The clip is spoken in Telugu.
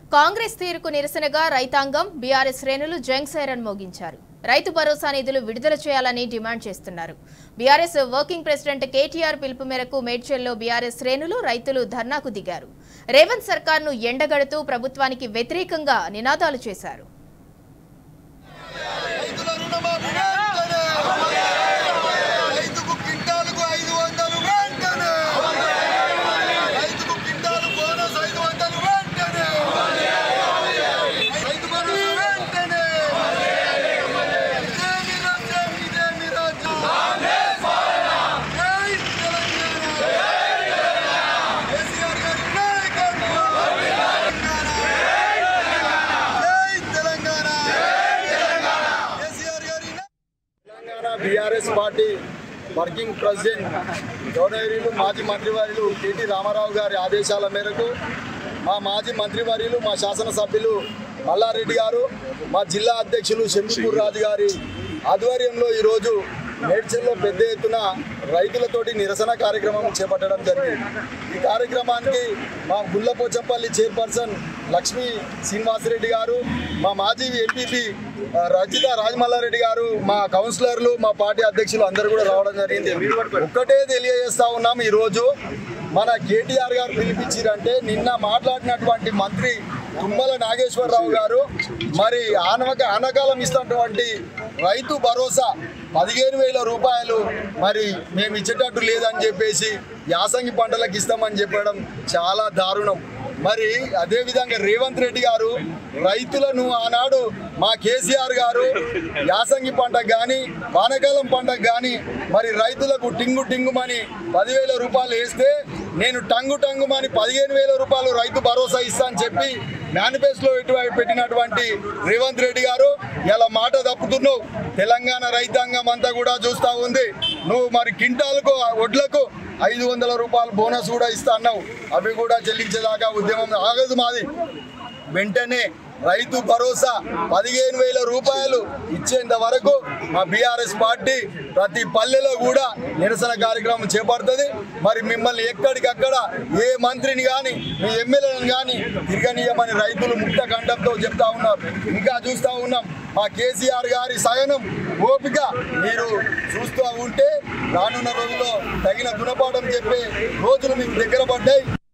కాంగ్రెస్ తీరుకు నిరసనగా రైతాంగం బీఆర్ఎస్ శ్రేణులు జంగ్ సైరన్ మోగించారు రైతు భరోసా నిధులు విడుదల చేయాలని డిమాండ్ చేస్తున్నారు బీఆర్ఎస్ వర్కింగ్ ప్రెసిడెంట్ కేటీఆర్ పిలుపు మేరకు మేడ్చల్లో బీఆర్ఎస్ శ్రేణులు రైతులు ధర్నాకు దిగారు రేవంత్ సర్కార్ను ఎండగడుతూ ప్రభుత్వానికి వ్యతిరేకంగా నినాదాలు చేశారు రైతుల రుణమాఫీ వెంటనే రైతుకు క్వింటాలుకు ఐదు వందలు వెంటనే రైతుకు క్వింటాలు బోనస్ ఐదు వందలు వెంటనే రైతు భరోసా వెంటనే ఇదేమి రాజ్యం ఇదేమి రాజ్యం జై తెలంగాణ కేసీఆర్ గారి నాయకత్వం జై తెలంగాణ కేసీఆర్ గారి Telangana BRS party working president గౌరవనీయులు మాజీ మంత్రివర్యులు కెటి రామారావు గారి ఆదేశాల మేరకు మా మాజీ మంత్రివర్యులు మా శాసనసభ్యులు మల్లారెడ్డి గారు మా జిల్లా అధ్యక్షులు షంపూర్ రాజు గారి ఆధ్వర్యంలో ఈరోజు మేడ్చల్లో పెద్ద ఎత్తున రైతులతోటి నిరసన కార్యక్రమం చేపట్టడం జరిగింది ఈ కార్యక్రమానికి మా గుల్లపోచంపల్లి చైర్పర్సన్ లక్ష్మీ శ్రీనివాసరెడ్డి గారు మా మాజీ ఎంపీపీ ఆ, రజిత రాజమల్లారెడ్డి గారు మా కౌన్సిలర్లు మా పార్టీ అధ్యక్షులు అందరూ కూడా రావడం జరిగింది ఒక్కటే తెలియజేస్తా ఉన్నాం ఈరోజు మన కేటీఆర్ గారు పిలిపించారంటే నిన్న మాట్లాడినటువంటి మంత్రి తుమ్మల నాగేశ్వరరావు గారు మరి ఆనవక ఆనకాలం ఇస్తున్నటువంటి రైతు భరోసా పదిహేను వేల రూపాయలు మరి మేము ఇచ్చేటట్టు లేదని చెప్పేసి యాసంగి పంటలకు ఇస్తామని చెప్పడం చాలా దారుణం మరి అదేవిధంగా రేవంత్ రెడ్డి గారు రైతులను ఆనాడు మా కేసీఆర్ గారు యాసంగి పంటకు కానీ వానకాలం పంటకు కానీ మరి రైతులకు టింగు టింగుమని పదివేల రూపాయలు వేస్తే నేను టంగు టంగుమని పదిహేను వేల రూపాయలు రైతు భరోసా ఇస్తా అని చెప్పి మేనిఫెస్టోలో ఇటు- పెట్టినటువంటి రేవంత్ రెడ్డి గారు ఇలా మాట తప్పుతున్నావు తెలంగాణ రైతాంగం అంతా కూడా చూస్తూ ఉంది నువ్వు మరి కింటాలకు వడ్లకు ఐదు వందల రూపాయలు బోనస్ కూడా ఇస్తా అన్నావు అవి కూడా చెల్లించేదాకా ఉద్యమం ఆగదు మాది వెంటనే రైతు భరోసా పదిహేను వేల రూపాయలు ఇచ్చేంత వరకు మా బీఆర్ఎస్ పార్టీ ప్రతి పల్లెలో కూడా నిరసన కార్యక్రమం చేపడుతుంది మరి మిమ్మల్ని ఎక్కడికక్కడ ఏ మంత్రిని కానీ మీ ఎమ్మెల్యేలను కానీ తిరగనీయమని రైతులు ముక్త కంఠంతో చెప్తా ఉన్నారు ఇంకా చూస్తూ ఉన్నాం మా కేసీఆర్ గారి సహనం ఓపిక మీరు చూస్తూ ఉంటే రానున్న రోజుల్లో తగిన గుణపాఠం చెప్పే రోజులు మీకు దగ్గర పడ్డాయి